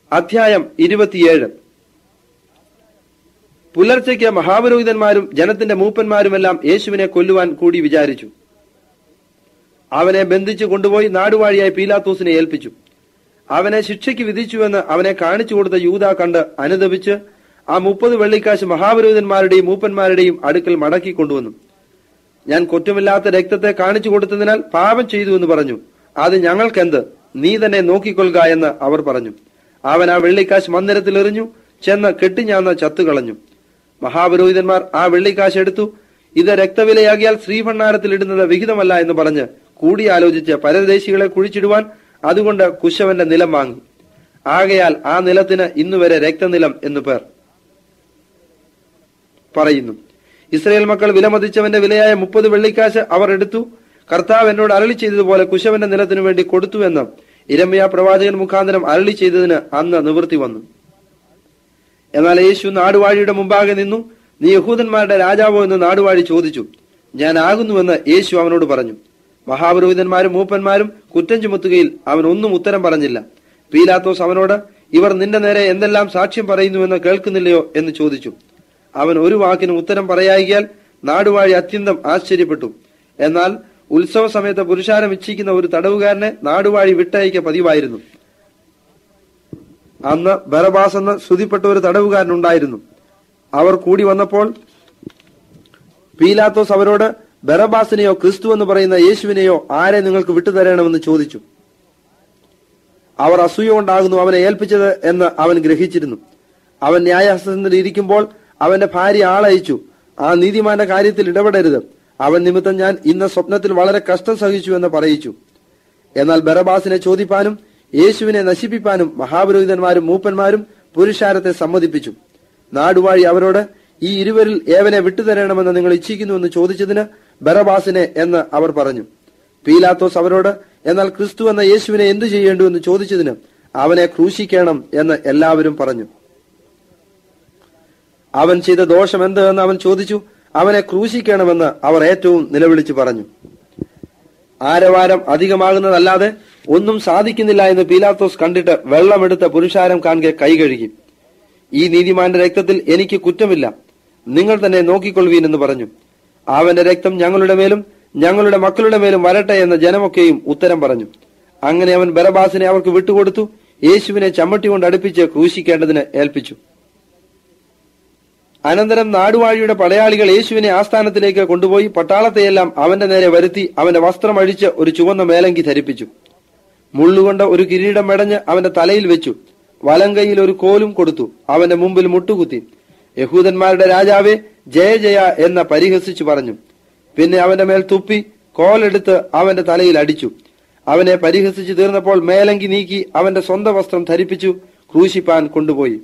അധ്യായം ഇരുപത്തിയേഴ് പുലർച്ചയ്ക്ക് മഹാപുരോഹിതന്മാരും ജനത്തിന്റെ മൂപ്പന്മാരുമെല്ലാം യേശുവിനെ കൊല്ലുവാൻ കൂടി വിചാരിച്ചു അവനെ ബന്ധിച്ചു കൊണ്ടുപോയി നാടുവാഴിയായി പീലാത്തോസിനെ ഏൽപ്പിച്ചു അവനെ ശിക്ഷയ്ക്ക് വിധിച്ചുവെന്ന് അവനെ കാണിച്ചു കൊടുത്ത യൂത കണ്ട് അനുദപിച്ച് ആ മുപ്പത് വെള്ളിക്കാശ് മഹാപുരോഹിതന്മാരുടെയും മൂപ്പന്മാരുടെയും അടുക്കൽ മടക്കി കൊണ്ടുവന്നു ഞാൻ കുറ്റമില്ലാത്ത രക്തത്തെ കാണിച്ചു കൊടുത്തതിനാൽ പാപം ചെയ്തു എന്ന് പറഞ്ഞു അത് ഞങ്ങൾക്കെന്ത് നീ തന്നെ നോക്കിക്കൊള്ളുക എന്ന് അവർ പറഞ്ഞു അവൻ ആ വെള്ളിക്കാശ് മന്ദിരത്തിൽ എറിഞ്ഞു ചെന്ന് കെട്ടിഞ്ഞാന്ന് ചത്തുകളഞ്ഞു മഹാപുരോഹിതന്മാർ ആ വെള്ളിക്കാശ് എടുത്തു ഇത് രക്തവിലയാകിയാൽ ശ്രീഭണ്ണാരത്തിൽ ഇടുന്നത് വിഹിതമല്ല എന്ന് പറഞ്ഞ് കൂടിയാലോചിച്ച് പരദേശികളെ കുഴിച്ചിടുവാൻ അതുകൊണ്ട് കുശവന്റെ നിലം വാങ്ങി ആകയാൽ ആ നിലത്തിന് ഇന്നുവരെ രക്തനിലം എന്നു പേർ പറയുന്നു ഇസ്രയേൽ മക്കൾ വിലമതിച്ചവന്റെ വിലയായ മുപ്പത് വെള്ളിക്കാശ് അവർ എടുത്തു കർത്താവ് എന്നോട് അരളി ചെയ്തതുപോലെ കുശവന്റെ നിലത്തിനു വേണ്ടി കൊടുത്തു എന്ന് ഇരമ്യ പ്രവാചകൻ മുഖാന്തരം അരളി ചെയ്തതിന് അന്ന് നിവൃത്തി വന്നു എന്നാൽ യേശു നാടുവാഴിയുടെ മുമ്പാകെ നിന്നു നീ യഹൂദന്മാരുടെ രാജാവോ എന്ന് നാടുവാഴി ചോദിച്ചു ഞാൻ ആകുന്നുവെന്ന് യേശു അവനോട് പറഞ്ഞു മഹാപുരോഹിതന്മാരും മൂപ്പന്മാരും കുറ്റം ചുമത്തുകയിൽ അവൻ ഒന്നും ഉത്തരം പറഞ്ഞില്ല പീലാത്തോസ് അവനോട് ഇവർ നിന്റെ നേരെ എന്തെല്ലാം സാക്ഷ്യം പറയുന്നുവെന്ന് കേൾക്കുന്നില്ലയോ എന്ന് ചോദിച്ചു അവൻ ഒരു വാക്കിന് ഉത്തരം പറയായികയാൽ നാടുവാഴി അത്യന്തം ആശ്ചര്യപ്പെട്ടു എന്നാൽ ഉത്സവ സമയത്ത് പുരുഷാരം ഇച്ഛിക്കുന്ന ഒരു തടവുകാരനെ നാടുവാഴി വിട്ടയക്ക പതിവായിരുന്നു അന്ന് ബറബാസ് എന്ന് ശ്രുതിപ്പെട്ട ഒരു തടവുകാരനുണ്ടായിരുന്നു അവർ കൂടി വന്നപ്പോൾ പീലാത്തോസ് അവരോട് ബറബാസിനെയോ ക്രിസ്തു എന്ന് പറയുന്ന യേശുവിനെയോ ആരെ നിങ്ങൾക്ക് വിട്ടുതരണമെന്ന് ചോദിച്ചു അവർ അസൂയ കൊണ്ടാകുന്നു അവനെ ഏൽപ്പിച്ചത് എന്ന് അവൻ ഗ്രഹിച്ചിരുന്നു അവൻ ന്യായഹസ്തത്തിൽ ഇരിക്കുമ്പോൾ അവന്റെ ഭാര്യ ആളയച്ചു ആ നീതിമാന്റെ കാര്യത്തിൽ ഇടപെടരുത് അവൻ നിമിത്തം ഞാൻ ഇന്ന് സ്വപ്നത്തിൽ വളരെ കഷ്ടം സഹിച്ചു എന്ന് പറയിച്ചു എന്നാൽ ബറബാസിനെ ചോദിപ്പാനും യേശുവിനെ നശിപ്പിപ്പാനും മഹാപുരോഹിതന്മാരും മൂപ്പന്മാരും പുരുഷാരത്തെ സമ്മതിപ്പിച്ചു നാടുവാഴി അവരോട് ഈ ഇരുവരിൽ ഏവനെ വിട്ടുതരണമെന്ന് നിങ്ങൾ ഇച്ഛിക്കുന്നുവെന്ന് ചോദിച്ചതിന് ബറബാസിനെ എന്ന് അവർ പറഞ്ഞു പീലാത്തോസ് അവരോട് എന്നാൽ ക്രിസ്തു എന്ന യേശുവിനെ എന്തു ചെയ്യേണ്ടു എന്ന് ചോദിച്ചതിന് അവനെ ക്രൂശിക്കണം എന്ന് എല്ലാവരും പറഞ്ഞു അവൻ ചെയ്ത ദോഷം എന്ത് എന്ന് അവൻ ചോദിച്ചു അവനെ ക്രൂശിക്കണമെന്ന് അവർ ഏറ്റവും നിലവിളിച്ചു പറഞ്ഞു ആരവാരം അധികമാകുന്നതല്ലാതെ ഒന്നും സാധിക്കുന്നില്ല എന്ന് പീലാത്തോസ് കണ്ടിട്ട് വെള്ളമെടുത്ത പുരുഷാരം കാണെ കൈ കഴുകി ഈ നീതിമാന്റെ രക്തത്തിൽ എനിക്ക് കുറ്റമില്ല നിങ്ങൾ തന്നെ നോക്കിക്കൊള്ളുവീൻ എന്ന് പറഞ്ഞു അവന്റെ രക്തം ഞങ്ങളുടെ മേലും ഞങ്ങളുടെ മക്കളുടെ മേലും വരട്ടെ എന്ന ജനമൊക്കെയും ഉത്തരം പറഞ്ഞു അങ്ങനെ അവൻ ബറബാസിനെ അവർക്ക് വിട്ടുകൊടുത്തു യേശുവിനെ ചമ്മട്ടി കൊണ്ട് അടുപ്പിച്ച് ക്രൂശിക്കേണ്ടതിന് ഏൽപ്പിച്ചു അനന്തരം നാടുവാഴിയുടെ പടയാളികൾ യേശുവിനെ ആസ്ഥാനത്തിലേക്ക് കൊണ്ടുപോയി പട്ടാളത്തെയെല്ലാം അവന്റെ നേരെ വരുത്തി അവന്റെ വസ്ത്രം അഴിച്ച് ഒരു ചുവന്ന മേലങ്കി ധരിപ്പിച്ചു മുള്ളുകൊണ്ട് ഒരു കിരീടം മെടഞ്ഞ് അവന്റെ തലയിൽ വെച്ചു വലങ്കയിൽ ഒരു കോലും കൊടുത്തു അവന്റെ മുമ്പിൽ മുട്ടുകുത്തി യഹൂദന്മാരുടെ രാജാവെ ജയ ജയ എന്ന പരിഹസിച്ചു പറഞ്ഞു പിന്നെ അവന്റെ മേൽ തുപ്പി കോലെടുത്ത് അവന്റെ തലയിൽ അടിച്ചു അവനെ പരിഹസിച്ചു തീർന്നപ്പോൾ മേലങ്കി നീക്കി അവന്റെ സ്വന്തം വസ്ത്രം ധരിപ്പിച്ചു ക്രൂശിപ്പാൻ കൊണ്ടുപോയി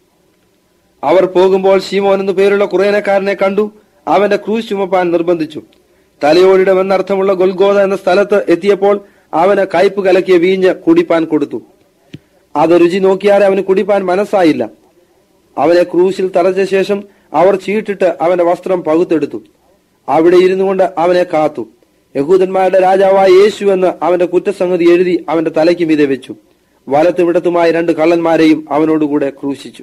അവർ പോകുമ്പോൾ ശീമോൻ എന്നു പേരുള്ള കുറേനക്കാരനെ കണ്ടു അവന്റെ ക്രൂശ് ചുമപ്പാൻ നിർബന്ധിച്ചു തലയോടിടം എന്നർത്ഥമുള്ള ഗൊൽഗോത എന്ന സ്ഥലത്ത് എത്തിയപ്പോൾ അവന് കയ്പ് കലക്കിയ വീഞ്ഞ് കുടിപ്പാൻ കൊടുത്തു അത് രുചി നോക്കിയാൽ അവന് കുടിപ്പാൻ മനസ്സായില്ല അവനെ ക്രൂശിൽ തറച്ച ശേഷം അവർ ചീട്ടിട്ട് അവന്റെ വസ്ത്രം പകുത്തെടുത്തു അവിടെ ഇരുന്നു കൊണ്ട് അവനെ കാത്തു യഹൂദന്മാരുടെ രാജാവായ യേശു എന്ന് അവന്റെ കുറ്റസംഗതി എഴുതി അവന്റെ തലയ്ക്ക് മീതെ വെച്ചു വലത്തും ഇടത്തുമായി രണ്ട് കള്ളന്മാരെയും അവനോടുകൂടെ ക്രൂശിച്ചു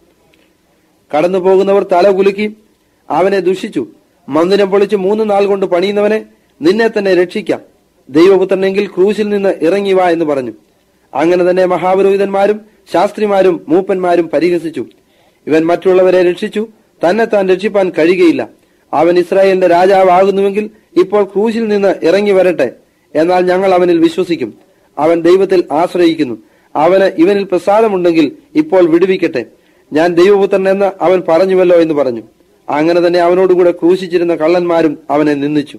കടന്നു പോകുന്നവർ തല കുലുക്കി അവനെ ദുഷിച്ചു മന്ദിരം പൊളിച്ച് മൂന്ന് നാൾ കൊണ്ട് പണിയുന്നവനെ നിന്നെ തന്നെ രക്ഷിക്കാം ദൈവപുത്രനെങ്കിൽ ക്രൂശിൽ നിന്ന് ഇറങ്ങി വാ എന്ന് പറഞ്ഞു അങ്ങനെ തന്നെ മഹാപുരോഹിതന്മാരും ശാസ്ത്രിമാരും മൂപ്പന്മാരും പരിഹസിച്ചു ഇവൻ മറ്റുള്ളവരെ രക്ഷിച്ചു തന്നെ താൻ രക്ഷിപ്പാൻ കഴിയുകയില്ല അവൻ ഇസ്രായേലിന്റെ രാജാവാകുന്നുവെങ്കിൽ ഇപ്പോൾ ക്രൂശിൽ നിന്ന് ഇറങ്ങി വരട്ടെ എന്നാൽ ഞങ്ങൾ അവനിൽ വിശ്വസിക്കും അവൻ ദൈവത്തിൽ ആശ്രയിക്കുന്നു അവന് ഇവനിൽ പ്രസാദമുണ്ടെങ്കിൽ ഇപ്പോൾ വിടുവിക്കട്ടെ ഞാൻ ദൈവപുത്രൻ എന്ന് അവൻ പറഞ്ഞുവല്ലോ എന്ന് പറഞ്ഞു അങ്ങനെ തന്നെ അവനോടുകൂടെ ക്രൂശിച്ചിരുന്ന കള്ളന്മാരും അവനെ നിന്ദിച്ചു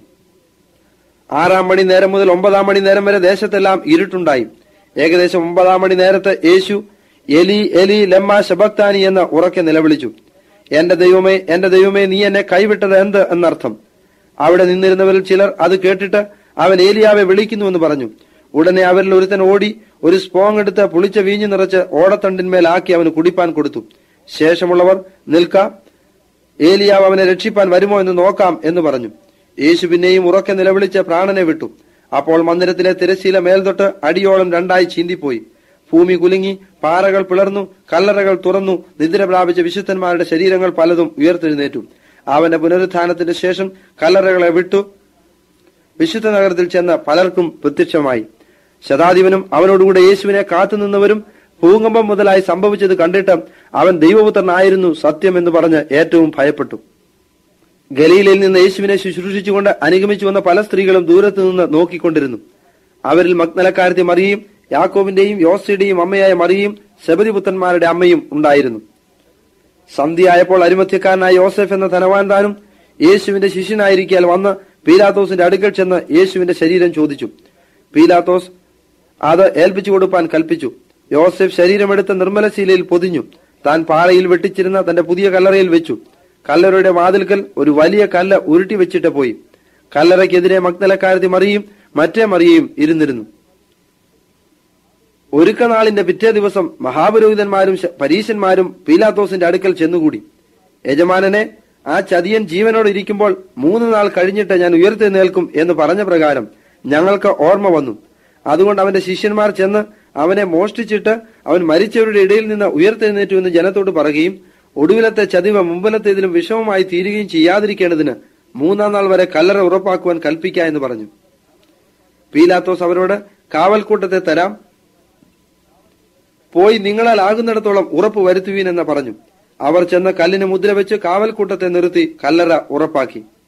ആറാം മണി നേരം മുതൽ ഒമ്പതാം മണി നേരം വരെ ദേശത്തെല്ലാം ഇരുട്ടുണ്ടായി ഏകദേശം ഒമ്പതാം മണി നേരത്ത് യേശു എലി എലി ലമ്മ ശബക്താനി എന്ന് ഉറക്കെ നിലവിളിച്ചു എന്റെ ദൈവമേ എന്റെ ദൈവമേ നീ എന്നെ കൈവിട്ടത് എന്ത് എന്നർത്ഥം അവിടെ നിന്നിരുന്നവരിൽ ചിലർ അത് കേട്ടിട്ട് അവൻ ഏലിയാവെ വിളിക്കുന്നുവെന്ന് പറഞ്ഞു ഉടനെ അവരിൽ ഒരുത്തൻ ഓടി ഒരു സ്പോങ് എടുത്ത് പുളിച്ച വീഞ്ഞു നിറച്ച് ഓടത്തണ്ടിന്മേൽ ആക്കി അവന് കുടിപ്പാൻ കൊടുത്തു ശേഷമുള്ളവർ നിൽക്ക ഏലിയാവ് അവനെ രക്ഷിപ്പാൻ വരുമോ എന്ന് നോക്കാം എന്ന് പറഞ്ഞു യേശു പിന്നെയും ഉറക്കെ നിലവിളിച്ച് പ്രാണനെ വിട്ടു അപ്പോൾ മന്ദിരത്തിലെ തിരശീല മേൽതൊട്ട് അടിയോളം രണ്ടായി ചീന്തിപ്പോയി ഭൂമി കുലുങ്ങി പാറകൾ പിളർന്നു കല്ലറകൾ തുറന്നു നിദ്ര പ്രാപിച്ച വിശുദ്ധന്മാരുടെ ശരീരങ്ങൾ പലതും ഉയർത്തെഴുന്നേറ്റു അവന്റെ പുനരുത്ഥാനത്തിന്റെ ശേഷം കല്ലറകളെ വിട്ടു വിശുദ്ധ നഗരത്തിൽ ചെന്ന പലർക്കും പ്രത്യക്ഷമായി ശതാധിപനും അവനോടുകൂടെ യേശുവിനെ കാത്തുനിന്നവരും ഭൂകമ്പം മുതലായി സംഭവിച്ചത് കണ്ടിട്ട് അവൻ ദൈവപുത്രനായിരുന്നു സത്യം എന്ന് പറഞ്ഞ് ഏറ്റവും ഭയപ്പെട്ടു ഗലീലയിൽ നിന്ന് യേശുവിനെ ശുശ്രൂഷിച്ചുകൊണ്ട് അനുഗമിച്ചു വന്ന പല സ്ത്രീകളും ദൂരത്തു നിന്ന് നോക്കിക്കൊണ്ടിരുന്നു അവരിൽ മഗ്നലക്കാരത്തി മറിയയും യാക്കോബിന്റെയും യോസയുടെയും അമ്മയായ മറിയയും ശബരിപുത്രന്മാരുടെ അമ്മയും ഉണ്ടായിരുന്നു സന്ധ്യയായപ്പോൾ അരിമത്യക്കാരനായ യോസെഫ് എന്ന ധനവാൻ താനും യേശുവിന്റെ ശിഷ്യനായിരിക്കാൽ വന്ന് പീലാത്തോസിന്റെ അടുക്കൽ ചെന്ന് യേശുവിന്റെ ശരീരം ചോദിച്ചു പീലാത്തോസ് അത് ഏൽപ്പിച്ചു കൊടുപ്പാൻ കൽപ്പിച്ചു യോസെഫ് ശരീരമെടുത്ത നിർമ്മലശീലയിൽ പൊതിഞ്ഞു താൻ പാളയിൽ വെട്ടിച്ചിരുന്ന തന്റെ പുതിയ കല്ലറയിൽ വെച്ചു കല്ലറയുടെ വാതിൽക്കൽ ഒരു വലിയ കല്ല് ഉരുട്ടി വെച്ചിട്ട് പോയി കല്ലറയ്ക്കെതിരെ മഗ്നലക്കാരത്തി മറിയും മറ്റേ മറിയയും ഇരുന്നിരുന്നു ഒരുക്കനാളിന്റെ പിറ്റേ ദിവസം മഹാപുരോഹിതന്മാരും ശ- പരീശന്മാരും പീലാത്തോസിന്റെ അടുക്കൽ ചെന്നുകൂടി യജമാനനെ ആ ചതിയൻ ജീവനോട് ഇരിക്കുമ്പോൾ മൂന്ന് നാൾ കഴിഞ്ഞിട്ട് ഞാൻ ഉയർത്തെഴുന്നേൽക്കും എന്ന് പറഞ്ഞ പ്രകാരം ഞങ്ങൾക്ക് ഓർമ്മ വന്നു അതുകൊണ്ട് അവന്റെ ശിഷ്യന്മാർ ചെന്ന് അവനെ മോഷ്ടിച്ചിട്ട് അവൻ മരിച്ചവരുടെ ഇടയിൽ നിന്ന് ഉയർത്തെഴുന്നേറ്റു എന്ന് ജനത്തോട് പറയുകയും ഒടുവിലത്തെ ചതിവ് മുമ്പിലത്തേതിലും വിഷമമായി തീരുകയും ചെയ്യാതിരിക്കേണ്ടതിന് മൂന്നാം നാൾ വരെ കല്ലറ ഉറപ്പാക്കുവാൻ കൽപ്പിക്ക എന്ന് പറഞ്ഞു പീലാത്തോസ് അവരോട് കാവൽക്കൂട്ടത്തെ തരാം പോയി നിങ്ങളാൽ ആകുന്നിടത്തോളം ഉറപ്പ് വരുത്തുവീൻ എന്ന് പറഞ്ഞു അവർ ചെന്ന് കല്ലിന് മുദ്ര വെച്ച് കാവൽക്കൂട്ടത്തെ നിർത്തി കല്ലറ ഉറപ്പാക്കി